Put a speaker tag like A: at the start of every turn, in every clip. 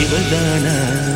A: இவள்தானா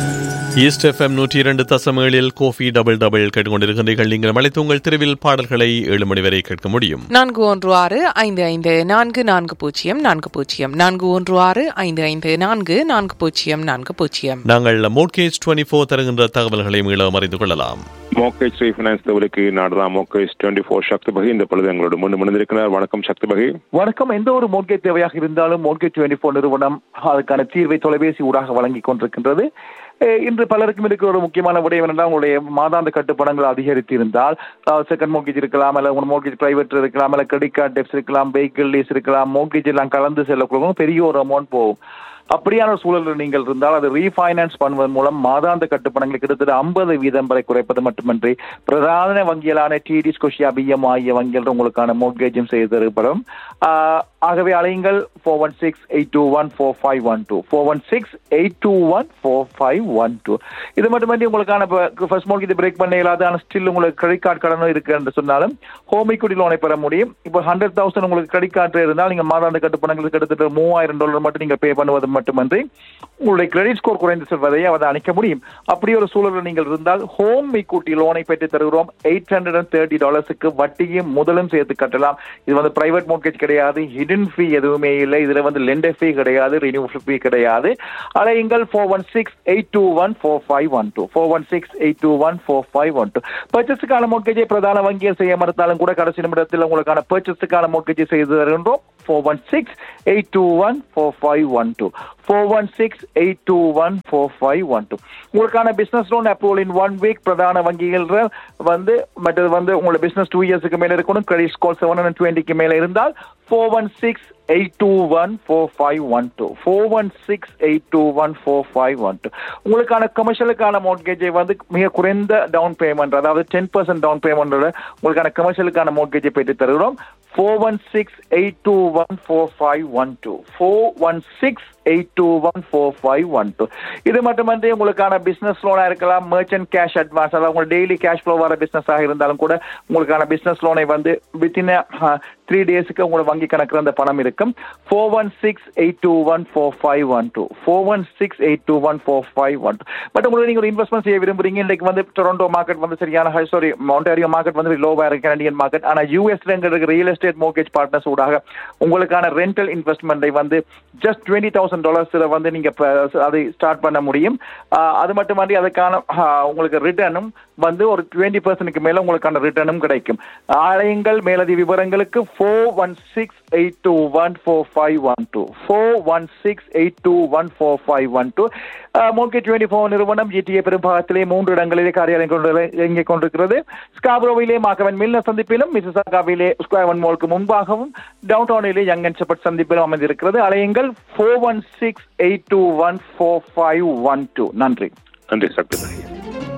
B: east FM நூற்றி இரண்டு தசம் ஏழில் கோஃபி டபுள் டபுள் கேட்டுக்கொண்டிருக்கின்றீர்கள் நீங்கள் அழைத்து உங்கள் தெருவில் பாடல்களை ஏழு மணி வரை கேட்க முடியும்
C: நான்கு ஒன்று ஆறு ஐந்து ஐந்து நான்கு நான்கு பூஜ்ஜியம் நான்கு பூஜ்ஜியம் நான்கு ஒன்று ஆறு ஐந்து ஐந்து நான்கு நான்கு பூஜ்ஜியம் நான்கு பூஜ்ஜியம்
B: நாங்கள் மோட்கேஜ் டுவெண்ட்டி ஃபோர் தருகின்ற தகவல்களை மீளவும் அறிந்து கொள்ளலாம்
D: மோக்கேஜ் ரீஃபினான்ஸ் தவறுக்கு நாடுதான் மோக்கேஜ் டுவெண்ட்டி ஃபோர் சக்தி பகை இந்த பொழுது எங்களோட முன்னு முன்னிருக்கிறார் வணக்கம் சக்தி பகை
E: வணக்கம் எந்த ஒரு மோட்கேஜ் தேவையாக இருந்தாலும் மோட்கேஜ் டுவெண்ட்டி ஃபோர் நிறுவனம் அதற்கான தீர்வை தொலைபேசி ஊடாக வழங்கிக் கொண்டிருக்கின்றது அஹ் இன்று பலருக்கும் இருக்கிற ஒரு முக்கியமான விடயம் என்னென்னா உங்களுடைய மாதாந்த கட்டுப்பணங்கள் அதிகரித்து இருந்தால் செகண்ட் மோட்கேஜ் இருக்கலாம் அல்ல உங்க மோட்கேஜ் பிரைவேட் இருக்கலாம் அல்ல கிரெடிட் கார்டு டெப்ஸ் இருக்கலாம் வெஹிக்கிள் லீஸ் இருக்கலாம் மோட்கேஜ் எல்லாம் கலந்து செல்லக்கூடிய பெரிய ஒரு அமௌண்ட் போகும் அப்படியான ஒரு சூழலில் நீங்கள் இருந்தால் அது ரீஃபைனான்ஸ் பண்ணுவதன் மூலம் மாதாந்த கட்டுப்பணங்களை கிட்டத்தட்ட ஐம்பது வீதம் வரை குறைப்பது மட்டுமின்றி பிரதான வங்கிகளான டிடி ஸ்கொஷியா பிஎம் ஆகிய வங்கிகள் உங்களுக்கான மோட்கேஜும் செய்து தரப்படும் ஆஹ் ஆகவே அழையுங்கள் four one six eight two one four five one two four one six eight two one four five one two இது மட்டுமின்றி உங்களுக்கான ஃபர்ஸ்ட் மோட்கேஜ் பிரேக் பண்ண இயலாத ஆனால் ஸ்டில் உங்களுக்கு கிரெடிட் கார்டு கடனும் இருக்கு என்று சொன்னாலும் ஹோம் equity லோனை பெற முடியும் இப்போ ஹண்ட்ரட் தௌசண்ட் உங்களுக்கு கிரெடிட் கார்டு இருந்தால் நீங்கள் மாதாந்த கட்டுப்பணங்களுக்கு கிட்டத்தட்ட மூவாயிரம் டாலர் மட்டும் நீங்கள் பே பண்ணுவது மட்டுமன்றி உங்களுடைய கிரெடிட் ஸ்கோர் குறைந்து செல்வதை அதை அணைக்க முடியும் அப்படி ஒரு சூழலில் நீங்கள் இருந்தால் ஹோம் equity லோனை பெற்று தருகிறோம் எயிட் ஹண்ட்ரட் அண்ட் தேர்ட்டி டாலர்ஸுக்கு வட்டியும் முதலும் சேர்த்து கட்டலாம் இது வந்து பிரைவேட் மோட்கேஜ் கிடையாது ஹிடன் ஃபீ எதுவுமே இல்லை இதுல வந்து லெண்டர் ஃபீ கிடையாது ரினியூவல் ஃபீ கிடையாது அலையுங்கள் four one six eight two one four five one two four one six eight two one four five one two பர்ச்சேஸுக்கான மோட்கேஜை பிரதான வங்கியில் செய்ய மறுத்தாலும் கூட கடைசி நிமிடத்தில் உங்களுக்கான பர்ச்சேஸுக்கான மோட்கேஜை செய்து தருகின்றோம் four one six eight two one four five one two four one six eight two one four five one two உங்களுக்கான business loan approval in one week பிரதான வங்கிகள் வந்து மற்றது வந்து உங்களோட பிசினஸ் டூ இயர்ஸுக்கு மேல இருக்கணும் கிரெடிட் ஸ்கோர் செவன் ஹண்ட்ரட் டுவெண்ட்டிக்கு மேல இருந்தால் four one six eight two one four five one two four one six eight two one four five one two உங்களுக்கான கமர்ஷியலுக்கான மோட்கேஜை வந்து மிக குறைந்த டவுன் பேமெண்ட் அதாவது டென் பர்சன்ட் டவுன் பேமெண்டோட உங்களுக்கான கமர்ஷியலுக்கான மோட்கேஜை பெற்று தருகிறோம் four one six eight two one four five one two four one six eight two one four five one two இது மட்டுமன்றி உங்களுக்கான பிசினஸ் லோனா இருக்கலாம் மர்ச்சன்ட் கேஷ் அட்வான்ஸ் அதாவது உங்களுக்கு டெய்லி கேஷ் ஃப்ளோ வர பிசினஸாக இருந்தாலும் கூட உங்களுக்கான பிசினஸ் லோனை வந்து வித்தின் த்ரீ டேஸுக்கு உங்களோட வங்கி கணக்கில் அந்த பணம் இருக்கும் four one six eight two one four five one two four one six eight two one four five one two but உங்களுக்கு நீங்கள் ஒரு இன்வெஸ்ட்மெண்ட் செய்ய விரும்புறீங்க இன்றைக்கு வந்து டொரண்டோ மார்க்கெட் வந்து சரியான சாரி மவுண்டாரியோ மார்க்கெட் வந்து லோவாக இருக்கு கனடியன் மார்க்கெட் ஆனால் யூஎஸ்ல இருக்கிற ரியல் எஸ்டேட் மோர்கேஜ் பார்ட்னர்ஸ் ஊடாக உங்களுக்கான ரெண்டல் இன்வெஸ்ட்மெண்ட்டை வந்து ஜஸ்ட் டுவெண்ட்டி தௌசண்ட் டாலர்ஸில் வந்து நீங்கள் அதை ஸ்டார்ட் பண்ண முடியும் ஆஹ் அது மட்டுமன்றி அதுக்கான ஆஹ் உங்களுக்கு ரிட்டர்னும் வந்து ஒரு டுவெண்ட்டி பர்சன்ட்க்கு மேல உங்களுக்கான ரிட்டர்னும் கிடைக்கும் ஆலயங்கள் மேலதி விவரங்களுக்கு four one six eight two one four five one two four one six eight two one four five one two மோகே டுவெண்ட்டி ஃபோர் நிறுவனம் ஜிடிஏ பெரும்பாகத்திலே மூன்று இடங்களிலே காரியாலயம் கொண்டு இயங்கிக் கொண்டிருக்கிறது ஸ்காப்ரோவிலே மாகவன் மில்ன சந்திப்பிலும் மிசிசாகாவிலே ஸ்கொயர் மோலுக்கு முன்பாகவும் டவுன் டவுனிலே யங் அண்ட் செப்பட் சந்திப்பிலும் அமைந்திருக்கிறது அலையுங்கள் four one six eight two one four five one two நன்றி
D: நன்றி சக்தி பகை